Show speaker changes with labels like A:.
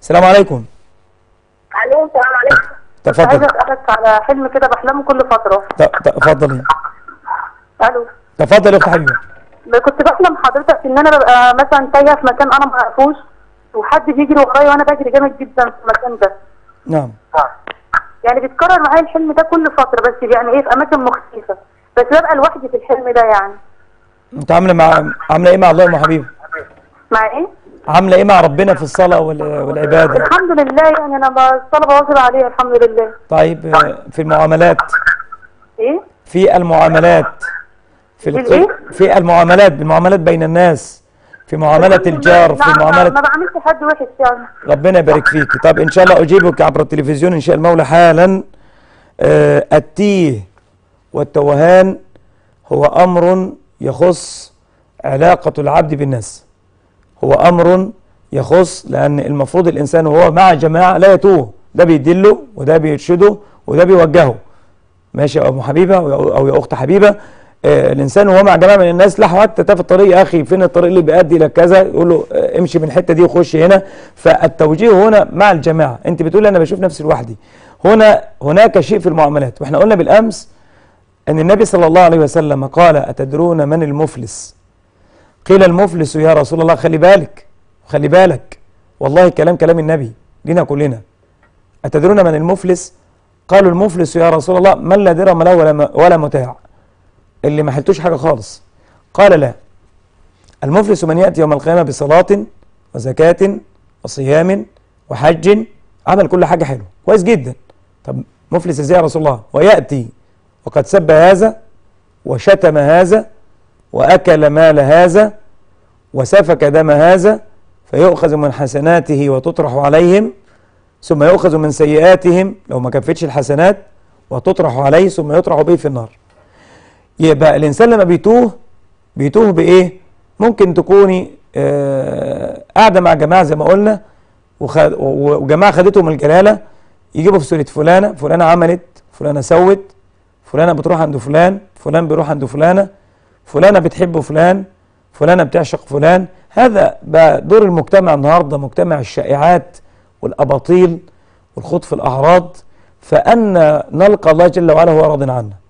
A: السلام عليكم
B: الو السلام عليكم كنت
A: تفضل
B: عايزه اسالك على حلم كده بحلمه كل فتره
A: ت- ت- تفضلي
B: الو
A: تفضل يا اخت حبيبه
B: كنت بحلم حضرتك ان انا ببقى مثلا تايهه في مكان انا ما اعرفوش وحد بيجري ورايا وانا بجري جامد جدا في المكان ده
A: نعم
B: يعني بيتكرر معايا الحلم ده كل فتره بس يعني ايه في اماكن مختلفه بس ببقى لوحدي في الحلم ده يعني
A: انت عامله مع عامله ايه مع الله يا ام حبيبه
B: مع ايه؟
A: عامله ايه مع ربنا في الصلاه وال- والعباده
B: الحمد لله يعني انا ب- الصلاه بواظب عليها الحمد لله
A: طيب آه، في المعاملات
B: ايه؟
A: في المعاملات في
B: في
A: الق-
B: الإيه؟
A: في المعاملات بالمعاملات بين الناس في معامله
B: الحمد لله.
A: الجار في
B: لا، ما-
A: معامله
B: ما بعملش حد وحش يعني
A: ربنا يبارك فيك طب ان شاء الله اجيبك عبر التلفزيون ان شاء المولى حالا آه، التيه والتوهان هو امر يخص علاقه العبد بالناس هو امر يخص لان المفروض الانسان وهو مع جماعه لا يتوه ده بيدله وده بيرشده وده بيوجهه ماشي يا ام حبيبه او يا- أو يا اخت حبيبه آه الانسان وهو مع جماعه من الناس لا حتى في الطريق يا اخي فين الطريق اللي بيؤدي الى كذا يقول له آه امشي من الحته دي وخش هنا فالتوجيه هنا مع الجماعه انت بتقول انا بشوف نفسي لوحدي هنا هناك شيء في المعاملات واحنا قلنا بالامس ان النبي صلى الله عليه وسلم قال اتدرون من المفلس قيل المفلس يا رسول الله خلي بالك خلي بالك والله كلام كلام النبي لنا كلنا أتدرون من المفلس قالوا المفلس يا رسول الله من لا درهم له ولا, ولا متاع اللي ما حلتوش حاجة خالص قال لا المفلس من يأتي يوم القيامة بصلاة وزكاة وصيام وحج عمل كل حاجة حلوة كويس جدا طب مفلس ازاي يا رسول الله ويأتي وقد سب هذا وشتم هذا وأكل مال هذا وسفك دم هذا فيؤخذ من حسناته وتطرح عليهم ثم يؤخذ من سيئاتهم لو ما كفتش الحسنات وتطرح عليه ثم يطرح به في النار يبقى الإنسان لما بيتوه بيتوه بإيه ممكن تكوني آه، قاعدة مع جماعة زي ما قلنا وخد وجماعة خدتهم الجلالة يجيبوا في سورة فلانة فلانة عملت فلانة سوت فلانة بتروح عند فلان فلان بيروح عند فلانة فلانة بتحب فلان فلانة بتعشق فلان هذا بقى دور المجتمع النهاردة مجتمع الشائعات والأباطيل والخوض في الأعراض فأن نلقى الله جل وعلا هو راض عنا